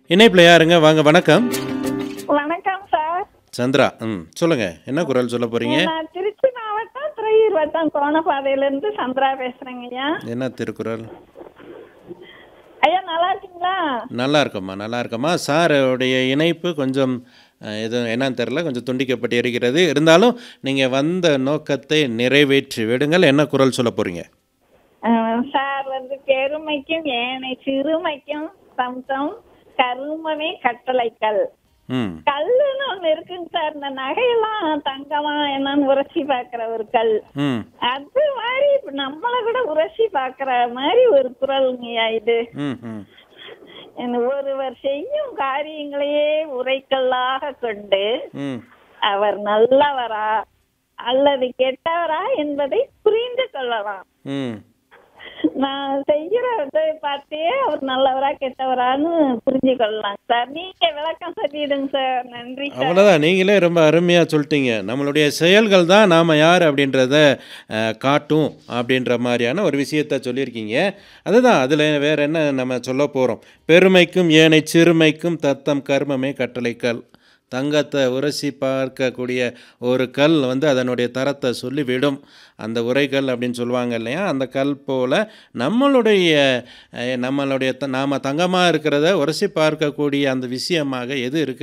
இணைப்பில் யாருங்க வாங்க வணக்கம் வணக்கம் சார் சந்திரா ம் சொல்லுங்க என்ன குரல் சொல்ல போறீங்க நான் திருச்சி மாவட்டம் துறையூர் வட்டம் கோணப்பாதையில இருந்து சந்திரா பேசுறேங்க ஐயா என்ன திருக்குறள் ஐயா நல்லா இருக்கீங்களா நல்லா இருக்கம்மா நல்லா இருக்கம்மா சாருடைய இணைப்பு கொஞ்சம் அஹ், எது என்னன்னு தெரில கொஞ்சம் துண்டிக்கப்பட்டு இருக்கிறது இருந்தாலும் நீங்கள் வந்த நோக்கத்தை நிறைவேற்றி விடுங்கள் என்ன குரல் சொல்ல போறீங்க அஹ், சார் வந்து பெருமைக்கும் ஏனை சிறுமைக்கும் சம்சம் கருமமே கட்டளைக்கல் ம் கல்லுன்னு ஒண்ணு இருக்குங்க சார் இந்த நகையெல்லாம் தங்கமா என்னன்னு உரசி பாக்குற ஒரு கல் ம் அது மாதிரி இப்ப நம்மள கூட உரசி பாக்குற மாதிரி ஒரு குரலுங்கய்யா இது ம் ம் என்ன ஒருவர் செய்யும் காரியங்களையே உரைக்கல்லாக கொண்டு ம் அவர் நல்லவரா அல்லது கெட்டவரா என்பதை புரிந்து கொள்ளலாம் ம் நான் செய்யறதை பார்த்தே அவர் நல்லவரா கெட்டவரான்னு புரிஞ்சு கொள்ளலாம் சார் நீங்க விளக்கம் சொல்லிடுங்க சார் நன்றி சார் அவ்வளோதான் நீங்களே ரொம்ப அருமையாக சொல்லிட்டீங்க நம்மளுடைய செயல்கள் தான் நாம் யார் அப்படின்றத அஹ், காட்டும் அப்படின்ற மாதிரியான ஒரு விஷயத்த சொல்லியிருக்கீங்க அதுதான் அதில் வேற என்ன நம்ம சொல்ல போகிறோம் பெருமைக்கும் ஏனை சிறுமைக்கும் தத்தம் கர்மமே கட்டளைக்கல் தங்கத்தை உரசி பார்க்கக்கூடிய ஒரு கல் வந்து அதனுடைய தரத்தை சொல்லிவிடும் அந்த உரைக்கல் அப்படின்னு சொல்லுவாங்க இல்லையா அந்த கல் போல் நம்மளுடைய அஹ், நம்மளுடைய த- நாம தங்கமாக இருக்கிறத உரசி பார்க்கக்கூடிய அந்த விஷயமாக எது இருக்குது